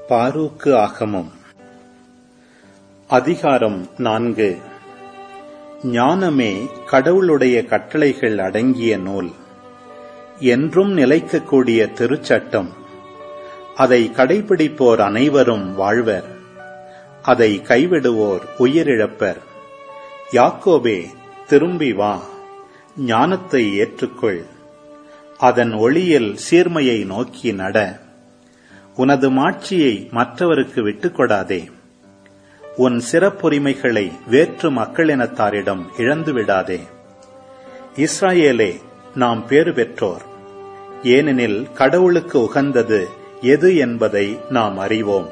பாரூக்கு ஆகமம் அதிகாரம் நான்கு ஞானமே கடவுளுடைய கட்டளைகள் அடங்கிய நூல் என்றும் நிலைக்கக்கூடிய திருச்சட்டம் அதை கடைபிடிப்போர் அனைவரும் வாழ்வர் அதை கைவிடுவோர் உயிரிழப்பர் யாக்கோபே திரும்பி வா ஞானத்தை ஏற்றுக்கொள் அதன் ஒளியில் சீர்மையை நோக்கி நட உனது மாட்சியை மற்றவருக்கு விட்டுக்கொடாதே உன் சிறப்புரிமைகளை வேற்று மக்களினத்தாரிடம் இழந்துவிடாதே இஸ்ராயேலே நாம் பேறு பெற்றோர் ஏனெனில் கடவுளுக்கு உகந்தது எது என்பதை நாம் அறிவோம்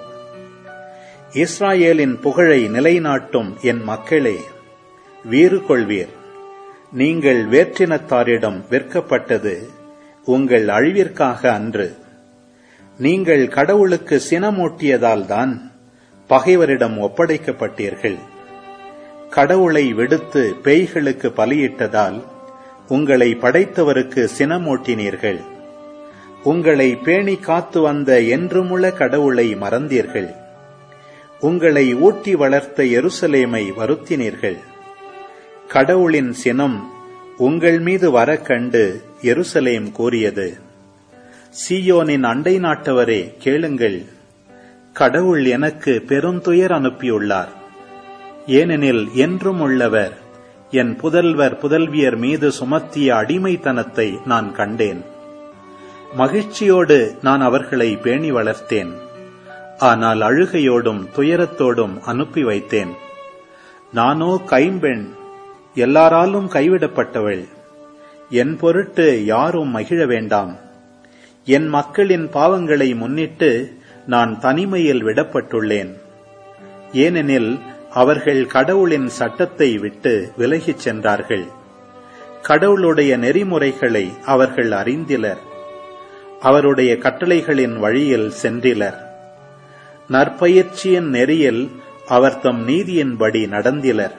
இஸ்ராயேலின் புகழை நிலைநாட்டும் என் மக்களே வீறு கொள்வீர் நீங்கள் வேற்றினத்தாரிடம் விற்கப்பட்டது உங்கள் அழிவிற்காக அன்று நீங்கள் கடவுளுக்கு சினமூட்டியதால்தான் பகைவரிடம் ஒப்படைக்கப்பட்டீர்கள் கடவுளை விடுத்து பேய்களுக்கு பலியிட்டதால் உங்களை படைத்தவருக்கு சினமூட்டினீர்கள் உங்களை பேணி காத்து வந்த என்றுமுள்ள கடவுளை மறந்தீர்கள் உங்களை ஊட்டி வளர்த்த எருசலேமை வருத்தினீர்கள் கடவுளின் சினம் உங்கள் மீது வர கண்டு எருசலேம் கூறியது சீயோனின் அண்டை நாட்டவரே கேளுங்கள் கடவுள் எனக்கு பெருந்துயர் அனுப்பியுள்ளார் ஏனெனில் என்றும் உள்ளவர் என் புதல்வர் புதல்வியர் மீது சுமத்திய அடிமைத்தனத்தை நான் கண்டேன் மகிழ்ச்சியோடு நான் அவர்களை பேணி வளர்த்தேன் ஆனால் அழுகையோடும் துயரத்தோடும் அனுப்பி வைத்தேன் நானோ கைம்பெண் எல்லாராலும் கைவிடப்பட்டவள் என் பொருட்டு யாரும் மகிழ வேண்டாம் என் மக்களின் பாவங்களை முன்னிட்டு நான் தனிமையில் விடப்பட்டுள்ளேன் ஏனெனில் அவர்கள் கடவுளின் சட்டத்தை விட்டு விலகிச் சென்றார்கள் கடவுளுடைய நெறிமுறைகளை அவர்கள் அறிந்திலர் அவருடைய கட்டளைகளின் வழியில் சென்றிலர் நற்பயிற்சியின் நெறியில் அவர் தம் நீதியின்படி நடந்திலர்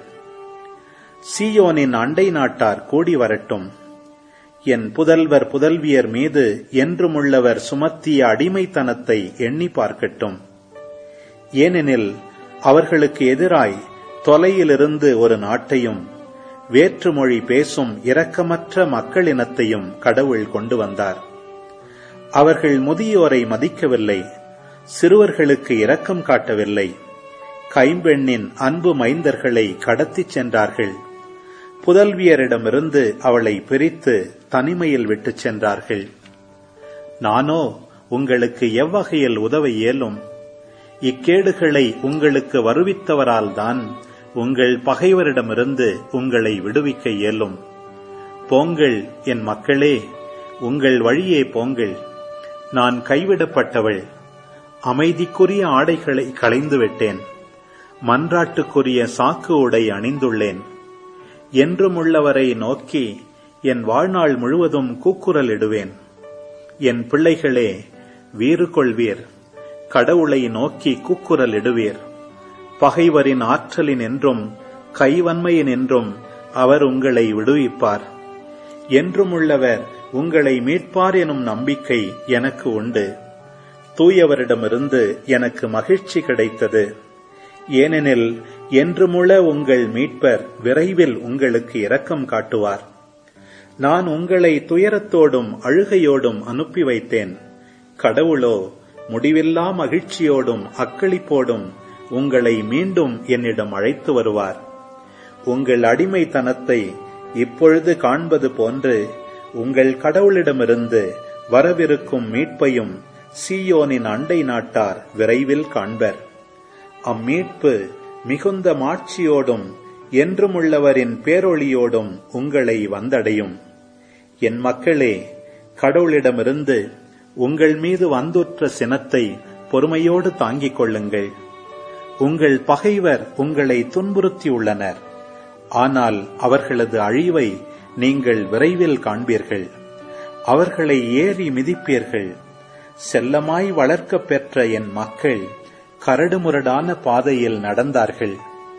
சீயோனின் அண்டை நாட்டார் கூடி வரட்டும் என் புதல்வர் புதல்வியர் மீது என்றுமுள்ளவர் சுமத்திய அடிமைத்தனத்தை எண்ணி பார்க்கட்டும் ஏனெனில் அவர்களுக்கு எதிராய் தொலையிலிருந்து ஒரு நாட்டையும் வேற்றுமொழி பேசும் இரக்கமற்ற மக்களினத்தையும் கடவுள் கொண்டு வந்தார் அவர்கள் முதியோரை மதிக்கவில்லை சிறுவர்களுக்கு இரக்கம் காட்டவில்லை கைம்பெண்ணின் அன்பு மைந்தர்களை கடத்திச் சென்றார்கள் புதல்வியரிடமிருந்து அவளை பிரித்து தனிமையில் விட்டுச் சென்றார்கள் நானோ உங்களுக்கு எவ்வகையில் உதவ இயலும் இக்கேடுகளை உங்களுக்கு வருவித்தவரால்தான் உங்கள் பகைவரிடமிருந்து உங்களை விடுவிக்க இயலும் போங்கள் என் மக்களே உங்கள் வழியே போங்கள் நான் கைவிடப்பட்டவள் அமைதிக்குரிய ஆடைகளை களைந்து விட்டேன் மன்றாட்டுக்குரிய சாக்கு உடை அணிந்துள்ளேன் என்றுமுள்ளவரை நோக்கி என் வாழ்நாள் முழுவதும் கூக்குரலிடுவேன் என் பிள்ளைகளே வீறு கொள்வீர் கடவுளை நோக்கி கூக்குரலிடுவீர் பகைவரின் ஆற்றலின் என்றும் கைவன்மையின் என்றும் அவர் உங்களை விடுவிப்பார் என்றுமுள்ளவர் உங்களை மீட்பார் எனும் நம்பிக்கை எனக்கு உண்டு தூயவரிடமிருந்து எனக்கு மகிழ்ச்சி கிடைத்தது ஏனெனில் என்றுமுள்ள உங்கள் மீட்பர் விரைவில் உங்களுக்கு இரக்கம் காட்டுவார் நான் உங்களை துயரத்தோடும் அழுகையோடும் அனுப்பி வைத்தேன் கடவுளோ முடிவில்லா மகிழ்ச்சியோடும் அக்களிப்போடும் உங்களை மீண்டும் என்னிடம் அழைத்து வருவார் உங்கள் அடிமைத்தனத்தை இப்பொழுது காண்பது போன்று உங்கள் கடவுளிடமிருந்து வரவிருக்கும் மீட்பையும் சீயோனின் அண்டை நாட்டார் விரைவில் காண்பர் அம்மீட்பு மிகுந்த மாட்சியோடும் என்றுமுள்ளவரின் பேரொளியோடும் உங்களை வந்தடையும் என் மக்களே கடவுளிடமிருந்து உங்கள் மீது வந்துற்ற சினத்தை பொறுமையோடு தாங்கிக் கொள்ளுங்கள் உங்கள் பகைவர் உங்களை துன்புறுத்தியுள்ளனர் ஆனால் அவர்களது அழிவை நீங்கள் விரைவில் காண்பீர்கள் அவர்களை ஏறி மிதிப்பீர்கள் செல்லமாய் வளர்க்கப் பெற்ற என் மக்கள் கரடுமுரடான பாதையில் நடந்தார்கள்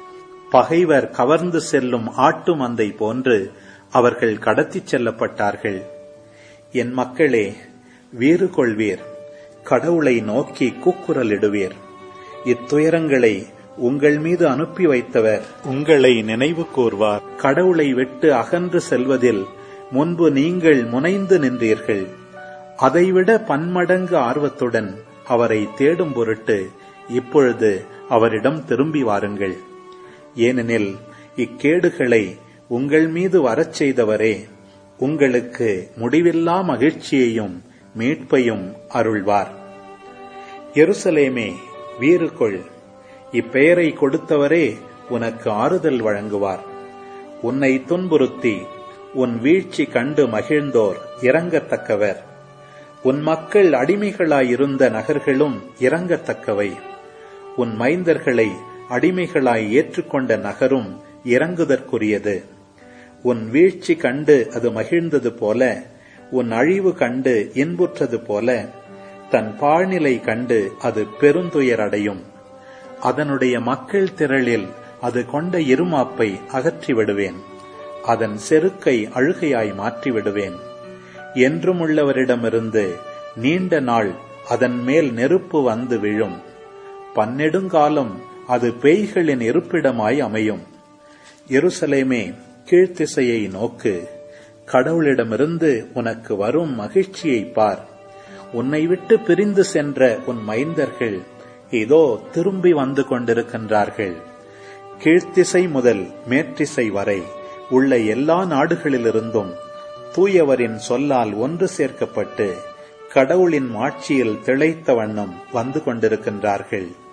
பகைவர் கவர்ந்து செல்லும் ஆட்டு மந்தை போன்று அவர்கள் கடத்திச் செல்லப்பட்டார்கள் என் மக்களே வீறு கொள்வீர் கடவுளை நோக்கி கூக்குரலிடுவீர் இத்துயரங்களை உங்கள் மீது அனுப்பி வைத்தவர் உங்களை நினைவு கூர்வார் கடவுளை விட்டு அகன்று செல்வதில் முன்பு நீங்கள் முனைந்து நின்றீர்கள் அதைவிட பன்மடங்கு ஆர்வத்துடன் அவரை தேடும் பொருட்டு இப்பொழுது அவரிடம் திரும்பி வாருங்கள் ஏனெனில் இக்கேடுகளை உங்கள் மீது வரச் செய்தவரே உங்களுக்கு முடிவில்லா மகிழ்ச்சியையும் மீட்பையும் அருள்வார் எருசலேமே வீறு கொள் இப்பெயரை கொடுத்தவரே உனக்கு ஆறுதல் வழங்குவார் உன்னை துன்புறுத்தி உன் வீழ்ச்சி கண்டு மகிழ்ந்தோர் இறங்கத்தக்கவர் உன் மக்கள் அடிமைகளாயிருந்த நகர்களும் இறங்கத்தக்கவை உன் மைந்தர்களை அடிமைகளாய் ஏற்றுக்கொண்ட நகரும் இறங்குதற்குரியது உன் வீழ்ச்சி கண்டு அது மகிழ்ந்தது போல உன் அழிவு கண்டு இன்புற்றது போல தன் பாழ்நிலை கண்டு அது பெருந்துயரடையும் அதனுடைய மக்கள் திரளில் அது கொண்ட இருமாப்பை அகற்றி விடுவேன் அதன் செருக்கை அழுகையாய் மாற்றி விடுவேன் என்றும் உள்ளவரிடமிருந்து நீண்ட நாள் அதன் மேல் நெருப்பு வந்து விழும் பன்னெடுங்காலம் அது பேய்களின் இருப்பிடமாய் அமையும் எருசலேமே கீழ்த்திசையை நோக்கு கடவுளிடமிருந்து உனக்கு வரும் மகிழ்ச்சியை பார் உன்னை விட்டு பிரிந்து சென்ற உன் மைந்தர்கள் இதோ திரும்பி வந்து கொண்டிருக்கின்றார்கள் கீழ்த்திசை முதல் மேற்றிசை வரை உள்ள எல்லா நாடுகளிலிருந்தும் தூயவரின் சொல்லால் ஒன்று சேர்க்கப்பட்டு கடவுளின் மாட்சியில் திளைத்த வண்ணம் வந்து கொண்டிருக்கின்றார்கள்